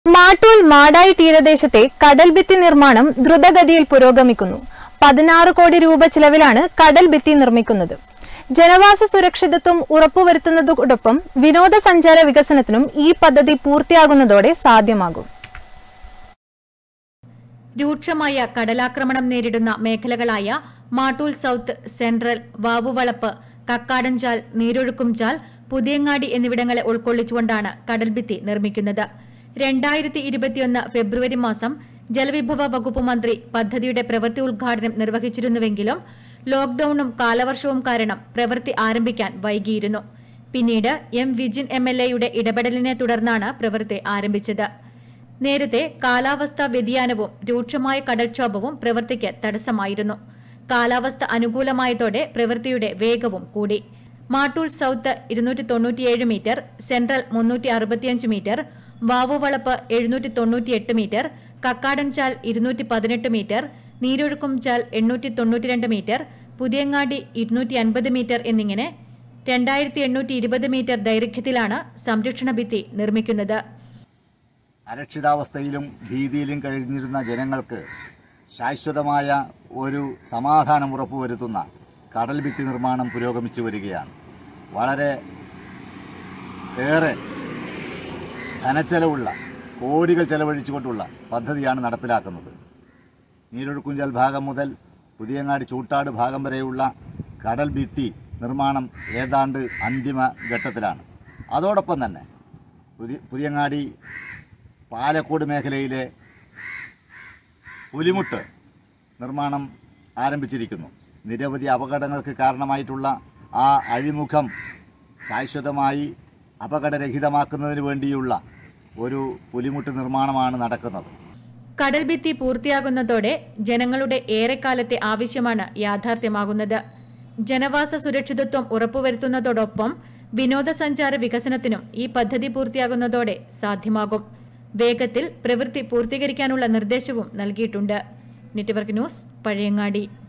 മാട്ടൂൽ മാടായി തീരദേശത്തെ കടൽ ഭിത്തി നിർമ്മാണം ദ്രുതഗതിയിൽ പുരോഗമിക്കുന്നു പതിനാറ് കോടി രൂപ ചിലവിലാണ് കടൽ ഭിത്തി നിർമ്മിക്കുന്നത് ജനവാസ സുരക്ഷിതത്വം ഉറപ്പുവരുത്തുന്നതോടൊപ്പം വിനോദസഞ്ചാര വികസനത്തിനും ഈ പദ്ധതി പൂർത്തിയാകുന്നതോടെ സാധ്യമാകും രൂക്ഷമായ കടലാക്രമണം നേരിടുന്ന മേഖലകളായ മാട്ടൂൽ സൗത്ത് സെൻട്രൽ വാവുവളപ്പ് കക്കാടൻചാൽ നീരൊഴുക്കുംചാൽ പുതിയങ്ങാടി എന്നിവിടങ്ങളെ ഉൾക്കൊള്ളിച്ചുകൊണ്ടാണ് കടൽഭിത്തി നിർമ്മിക്കുന്നത് രണ്ടായിരത്തി ഇരുപത്തിയൊന്ന് ഫെബ്രുവരി മാസം ജലവിഭവ വകുപ്പ് മന്ത്രി പദ്ധതിയുടെ പ്രവൃത്തി ഉദ്ഘാടനം നിർവഹിച്ചിരുന്നുവെങ്കിലും ലോക്ഡൌണും കാലവർഷവും കാരണം പ്രവൃത്തി ആരംഭിക്കാൻ വൈകിയിരുന്നു പിന്നീട് എം വിജിൻ എം എൽ എയുടെ ഇടപെടലിനെ തുടർന്നാണ് പ്രവൃത്തി ആരംഭിച്ചത് നേരത്തെ കാലാവസ്ഥാ വ്യതിയാനവും രൂക്ഷമായ കടൽക്ഷോഭവും പ്രവൃത്തിക്ക് തടസ്സമായിരുന്നു കാലാവസ്ഥ അനുകൂലമായതോടെ പ്രവൃത്തിയുടെ വേഗവും കൂടി മാട്ടൂൾ സൗത്ത് ഇരുന്നൂറ്റി തൊണ്ണൂറ്റിയേഴ് മീറ്റർ സെൻട്രൽ മുന്നൂറ്റി അറുപത്തിയഞ്ച് മീറ്റർ വാവുവളപ്പ് എഴുന്നൂറ്റി തൊണ്ണൂറ്റിയെട്ട് മീറ്റർ കക്കാടൻചാൽ ഇരുന്നൂറ്റി പതിനെട്ട് മീറ്റർ നീരൊഴുക്കുംചാൽ എണ്ണൂറ്റി തൊണ്ണൂറ്റിരണ്ട് മീറ്റർ പുതിയങ്ങാടി ഇരുന്നൂറ്റി അൻപത് മീറ്റർ എന്നിങ്ങനെ രണ്ടായിരത്തി എണ്ണൂറ്റി ഇരുപത് മീറ്റർ ദൈർഘ്യത്തിലാണ് സംരക്ഷണ ഭിത്തി നിർമ്മിക്കുന്നത് അരക്ഷിതാവസ്ഥയിലും ഭീതിയിലും കഴിഞ്ഞിരുന്ന ജനങ്ങൾക്ക് ശാശ്വതമായ ഒരു സമാധാനം ഉറപ്പുവരുത്തുന്ന കടൽ ഭിത്തി നിർമ്മാണം പുരോഗമിച്ചു വരികയാണ് വളരെ ഏറെ ധനച്ചെലവുള്ള കോടികൾ ചെലവഴിച്ചുകൊണ്ടുള്ള പദ്ധതിയാണ് നടപ്പിലാക്കുന്നത് നീരൊഴുക്കുഞ്ചൽ ഭാഗം മുതൽ പുതിയങ്ങാടി ചൂട്ടാട് ഭാഗം വരെയുള്ള കടൽ ഭിത്തി നിർമ്മാണം ഏതാണ്ട് അന്തിമ ഘട്ടത്തിലാണ് അതോടൊപ്പം തന്നെ പുതിയ പുതിയങ്ങാടി പാലക്കോട് മേഖലയിലെ പുലിമുട്ട് നിർമ്മാണം ആരംഭിച്ചിരിക്കുന്നു നിരവധി അപകടങ്ങൾക്ക് കാരണമായിട്ടുള്ള ആ അഴിമുഖം ശാശ്വതമായി അപകടരഹിതമാക്കുന്നതിന് വേണ്ടിയുള്ള ഒരു പുലിമുട്ട് നിർമ്മാണമാണ് നടക്കുന്നത് കടൽഭിത്തി പൂർത്തിയാകുന്നതോടെ ജനങ്ങളുടെ ഏറെക്കാലത്തെ ആവശ്യമാണ് യാഥാർത്ഥ്യമാകുന്നത് ജനവാസ സുരക്ഷിതത്വം ഉറപ്പുവരുത്തുന്നതോടൊപ്പം വിനോദസഞ്ചാര വികസനത്തിനും ഈ പദ്ധതി പൂർത്തിയാകുന്നതോടെ സാധ്യമാകും വേഗത്തിൽ പ്രവൃത്തി പൂർത്തീകരിക്കാനുള്ള നിർദ്ദേശവും നൽകിയിട്ടുണ്ട് നെറ്റ്വർക്ക് ന്യൂസ് പഴയങ്ങാടി